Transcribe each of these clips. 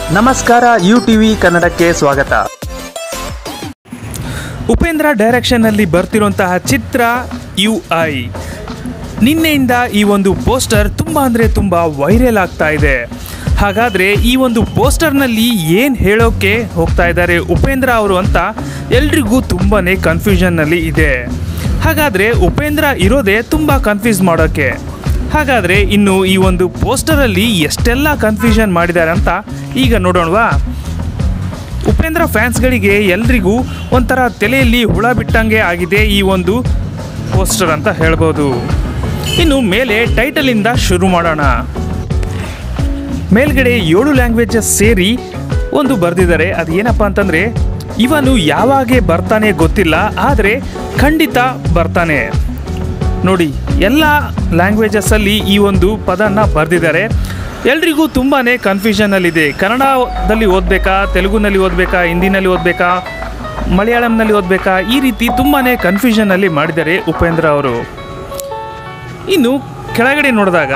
ನಮಸ್ಕಾರ you TV ಕನ್ನಡಕ್ಕೆ ಸ್ವಾಗತ ಉಪೇಂದ್ರ ಡೈರೆಕ್ಷನ್ನಲ್ಲಿ ಬರ್ತಿರುವಂತಹ ಚಿತ್ರ ಯು ಐ ನಿನ್ನೆಯಿಂದ ಈ ಒಂದು ಪೋಸ್ಟರ್ ತುಂಬ ಅಂದರೆ ತುಂಬ ವೈರಲ್ ಆಗ್ತಾ ಇದೆ ಹಾಗಾದರೆ ಈ ಒಂದು ಪೋಸ್ಟರ್ನಲ್ಲಿ ಏನು ಹೇಳೋಕ್ಕೆ ಹೋಗ್ತಾ ಇದ್ದಾರೆ ಉಪೇಂದ್ರ ಅವರು ಅಂತ ಎಲ್ರಿಗೂ ತುಂಬಾ ಕನ್ಫ್ಯೂಷನ್ನಲ್ಲಿ ಇದೆ ಹಾಗಾದರೆ ಉಪೇಂದ್ರ ಇರೋದೇ ತುಂಬ ಕನ್ಫ್ಯೂಸ್ ಮಾಡೋಕ್ಕೆ ಹಾಗಾದರೆ ಇನ್ನು ಈ ಒಂದು ಪೋಸ್ಟರಲ್ಲಿ ಎಷ್ಟೆಲ್ಲ ಕನ್ಫ್ಯೂಷನ್ ಮಾಡಿದ್ದಾರೆ ಅಂತ ಈಗ ನೋಡೋಣವಾ ಉಪೇಂದ್ರ ಫ್ಯಾನ್ಸ್ಗಳಿಗೆ ಎಲ್ರಿಗೂ ಒಂಥರ ತಲೆಯಲ್ಲಿ ಹುಳ ಬಿಟ್ಟಂಗೆ ಆಗಿದೆ ಈ ಒಂದು ಪೋಸ್ಟರ್ ಅಂತ ಹೇಳ್ಬೋದು ಇನ್ನು ಮೇಲೆ ಟೈಟಲಿಂದ ಶುರು ಮಾಡೋಣ ಮೇಲ್ಗಡೆ ಏಳು ಲ್ಯಾಂಗ್ವೇಜಸ್ ಸೇರಿ ಒಂದು ಬರೆದಿದ್ದಾರೆ ಅದು ಏನಪ್ಪ ಅಂತಂದರೆ ಇವನು ಯಾವಾಗೆ ಬರ್ತಾನೆ ಗೊತ್ತಿಲ್ಲ ಆದರೆ ಖಂಡಿತ ಬರ್ತಾನೆ ನೋಡಿ ಎಲ್ಲ ಲ್ಯಾಂಗ್ವೇಜಸ್ಸಲ್ಲಿ ಈ ಒಂದು ಪದನ ಬರೆದಿದ್ದಾರೆ ಎಲ್ರಿಗೂ ತುಂಬಾ ಕನ್ಫ್ಯೂಷನಲ್ಲಿದೆ ಕನ್ನಡದಲ್ಲಿ ಓದಬೇಕಾ ತೆಲುಗುನಲ್ಲಿ ಓದಬೇಕಾ ಹಿಂದಿನಲ್ಲಿ ಓದಬೇಕಾ ಮಲಯಾಳಂನಲ್ಲಿ ಓದಬೇಕಾ ಈ ರೀತಿ ತುಂಬಾ ಕನ್ಫ್ಯೂಷನಲ್ಲಿ ಮಾಡಿದ್ದಾರೆ ಉಪೇಂದ್ರ ಅವರು ಇನ್ನು ಕೆಳಗಡೆ ನೋಡಿದಾಗ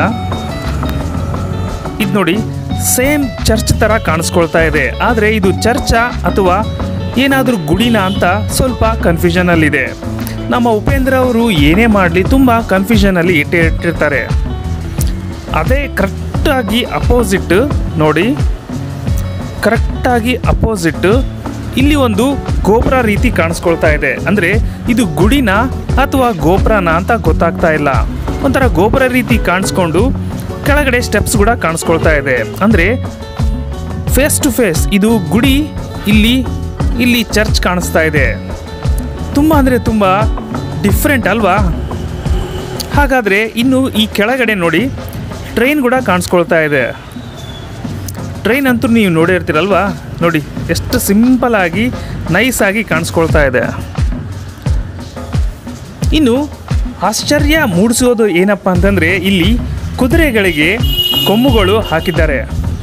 ಇದು ನೋಡಿ ಸೇಮ್ ಚರ್ಚ್ ಥರ ಕಾಣಿಸ್ಕೊಳ್ತಾ ಇದೆ ಆದರೆ ಇದು ಚರ್ಚಾ ಅಥವಾ ಏನಾದರೂ ಗುಡಿನ ಅಂತ ಸ್ವಲ್ಪ ಕನ್ಫ್ಯೂಷನಲ್ಲಿದೆ ನಮ್ಮ ಉಪೇಂದ್ರ ಅವರು ಏನೇ ಮಾಡಲಿ ತುಂಬ ಕನ್ಫ್ಯೂಷನಲ್ಲಿ ಇಟ್ಟೇ ಇಟ್ಟಿರ್ತಾರೆ ಅದೇ ಕರೆಕ್ಟಾಗಿ ಅಪೋಸಿಟ್ ನೋಡಿ ಕರೆಕ್ಟಾಗಿ ಅಪೋಸಿಟ್ ಇಲ್ಲಿ ಒಂದು ಗೋಪುರ ರೀತಿ ಕಾಣಿಸ್ಕೊಳ್ತಾ ಇದೆ ಅಂದರೆ ಇದು ಗುಡಿನ ಅಥವಾ ಗೋಪುರನ ಅಂತ ಗೊತ್ತಾಗ್ತಾ ಇಲ್ಲ ಒಂಥರ ಗೋಪುರ ರೀತಿ ಕಾಣಿಸ್ಕೊಂಡು ಕೆಳಗಡೆ ಸ್ಟೆಪ್ಸ್ ಕೂಡ ಕಾಣಿಸ್ಕೊಳ್ತಾ ಇದೆ ಅಂದರೆ ಫೇಸ್ ಟು ಫೇಸ್ ಇದು ಗುಡಿ ಇಲ್ಲಿ ಇಲ್ಲಿ ಚರ್ಚ್ ಕಾಣಿಸ್ತಾ ಇದೆ ತುಂಬ ಅಂದರೆ ತುಂಬ ಡಿಫ್ರೆಂಟ್ ಅಲ್ವಾ ಹಾಗಾದರೆ ಇನ್ನು ಈ ಕೆಳಗಡೆ ನೋಡಿ ಟ್ರೈನ್ ಕೂಡ ಕಾಣಿಸ್ಕೊಳ್ತಾ ಇದೆ ಟ್ರೈನ್ ಅಂತೂ ನೀವು ನೋಡೇ ಇರ್ತೀರಲ್ವಾ ನೋಡಿ ಎಷ್ಟು ಸಿಂಪಲ್ ಆಗಿ ನೈಸ್ ಆಗಿ ಕಾಣಿಸ್ಕೊಳ್ತಾ ಇದೆ ಇನ್ನು ಆಶ್ಚರ್ಯ ಮೂಡಿಸೋದು ಏನಪ್ಪ ಅಂತಂದರೆ ಇಲ್ಲಿ ಕುದುರೆಗಳಿಗೆ ಕೊಂಬುಗಳು ಹಾಕಿದ್ದಾರೆ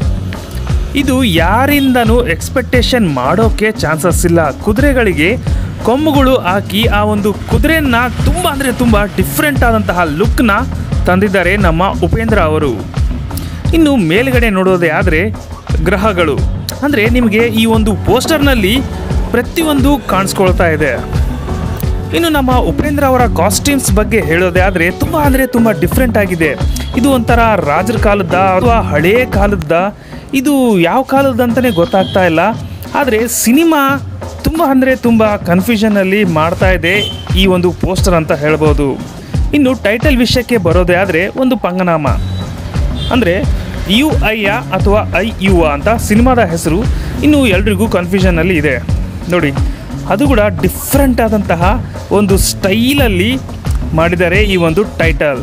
ಇದು ಯಾರಿಂದನೂ ಎಕ್ಸ್ಪೆಕ್ಟೇಷನ್ ಮಾಡೋಕ್ಕೆ ಚಾನ್ಸಸ್ ಇಲ್ಲ ಕುದುರೆಗಳಿಗೆ ಕೊಂಬುಗಳು ಹಾಕಿ ಆ ಒಂದು ಕುದುರೆನ ತುಂಬ ಅಂದರೆ ತುಂಬ ಡಿಫ್ರೆಂಟ್ ಆದಂತಹ ಲುಕ್ನ ತಂದಿದ್ದಾರೆ ನಮ್ಮ ಉಪೇಂದ್ರ ಅವರು ಇನ್ನು ಮೇಲ್ಗಡೆ ನೋಡೋದೇ ಆದರೆ ಗ್ರಹಗಳು ಅಂದರೆ ನಿಮಗೆ ಈ ಒಂದು ಪೋಸ್ಟರ್ನಲ್ಲಿ ಪ್ರತಿಯೊಂದು ಕಾಣಿಸ್ಕೊಳ್ತಾ ಇದೆ ಇನ್ನು ನಮ್ಮ ಉಪೇಂದ್ರ ಅವರ ಕಾಸ್ಟ್ಯೂಮ್ಸ್ ಬಗ್ಗೆ ಹೇಳೋದೇ ಆದರೆ ತುಂಬ ಅಂದರೆ ತುಂಬ ಡಿಫ್ರೆಂಟ್ ಆಗಿದೆ ಇದು ಒಂಥರ ರಾಜರ ಕಾಲದ ಅಥವಾ ಹಳೇ ಕಾಲದ ಇದು ಯಾವ ಕಾಲದಂತಲೇ ಗೊತ್ತಾಗ್ತಾ ಇಲ್ಲ ಆದರೆ ಸಿನಿಮಾ ತುಂಬ ಅಂದರೆ ತುಂಬ ಕನ್ಫ್ಯೂಷನಲ್ಲಿ ಮಾಡ್ತಾ ಇದೆ ಈ ಒಂದು ಪೋಸ್ಟರ್ ಅಂತ ಹೇಳ್ಬೋದು ಇನ್ನು ಟೈಟಲ್ ವಿಷಯಕ್ಕೆ ಬರೋದೇ ಆದರೆ ಒಂದು ಪಂಗನಾಮ ಅಂದರೆ ಯು ಐಯ ಅಥವಾ ಐ ಯು ಅಂತ ಸಿನಿಮಾದ ಹೆಸರು ಇನ್ನೂ ಎಲ್ರಿಗೂ ಕನ್ಫ್ಯೂಷನಲ್ಲಿ ಇದೆ ನೋಡಿ ಅದು ಕೂಡ ಡಿಫ್ರೆಂಟ್ ಆದಂತಹ ಒಂದು ಸ್ಟೈಲಲ್ಲಿ ಮಾಡಿದ್ದಾರೆ ಈ ಒಂದು ಟೈಟಲ್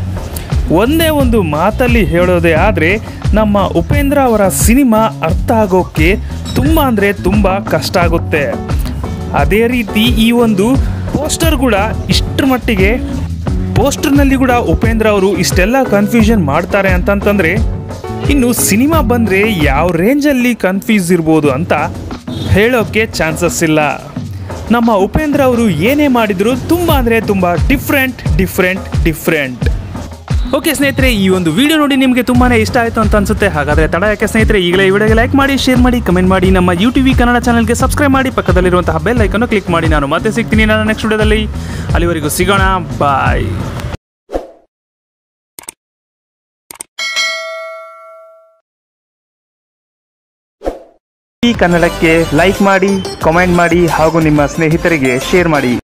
ಒಂದೇ ಒಂದು ಮಾತಲ್ಲಿ ಹೇಳೋದೇ ಆದರೆ ನಮ್ಮ ಉಪೇಂದ್ರ ಅವರ ಸಿನಿಮಾ ಅರ್ಥ ಆಗೋಕ್ಕೆ ತುಂಬ ಅಂದರೆ ತುಂಬ ಕಷ್ಟ ಆಗುತ್ತೆ ಅದೇ ರೀತಿ ಈ ಒಂದು ಪೋಸ್ಟರ್ ಕೂಡ ಇಷ್ಟರ ಮಟ್ಟಿಗೆ ಪೋಸ್ಟರ್ನಲ್ಲಿ ಕೂಡ ಉಪೇಂದ್ರ ಅವರು ಇಷ್ಟೆಲ್ಲ ಕನ್ಫ್ಯೂಷನ್ ಮಾಡ್ತಾರೆ ಅಂತಂತಂದರೆ ಇನ್ನು ಸಿನಿಮಾ ಬಂದರೆ ಯಾವ ರೇಂಜಲ್ಲಿ ಕನ್ಫ್ಯೂಸ್ ಇರ್ಬೋದು ಅಂತ ಹೇಳೋಕ್ಕೆ ಚಾನ್ಸಸ್ ಇಲ್ಲ ನಮ್ಮ ಉಪೇಂದ್ರ ಅವರು ಏನೇ ಮಾಡಿದ್ರು ತುಂಬ ಅಂದರೆ ತುಂಬ ಡಿಫ್ರೆಂಟ್ ಡಿಫ್ರೆಂಟ್ ಡಿಫ್ರೆಂಟ್ ಓಕೆ ಸ್ನೇಹಿತರೆ ಈ ಒಂದು ವಿಡಿಯೋ ನೋಡಿ ನಿಮಗೆ ತುಂಬಾ ಇಷ್ಟ ಆಯಿತು ಅಂತ ಅನ್ಸುತ್ತೆ ಹಾಗಾದರೆ ತಡ ಯಾಕೆ ಸ್ನೇಹಿತರೆ ಈಗಲೇ ಈ ವಿಡಿಯೋಗೆ ಲೈಕ್ ಮಾಡಿ ಶೇರ್ ಮಾಡಿ ಕಮೆಂಟ್ ಮಾಡಿ ನಮ್ಮ ಯು ಟಿ ವಿ ಕನ್ನಡ ಚಾನಲ್ಗೆ ಸಬ್ಸ್ಕ್ರೈಬ್ ಮಾಡಿ ಪಕ್ಕದಲ್ಲಿರುವಂತಹ ಬೆಲ್ ಐಕನ್ನು ಕ್ಲಿಕ್ ಮಾಡಿ ನಾನು ಮತ್ತೆ ಸಿಗ್ತೀನಿ ನಾನು ನೆಕ್ಸ್ಟ್ ವಿಡಿಯೋದಲ್ಲಿ ಅಲ್ಲಿವರೆಗೂ ಸಿಗೋಣ ಬಾಯ್ ಈ ಕನ್ನಡಕ್ಕೆ ಲೈಕ್ ಮಾಡಿ ಕಾಮೆಂಟ್ ಮಾಡಿ ಹಾಗೂ ನಿಮ್ಮ ಸ್ನೇಹಿತರಿಗೆ ಶೇರ್ ಮಾಡಿ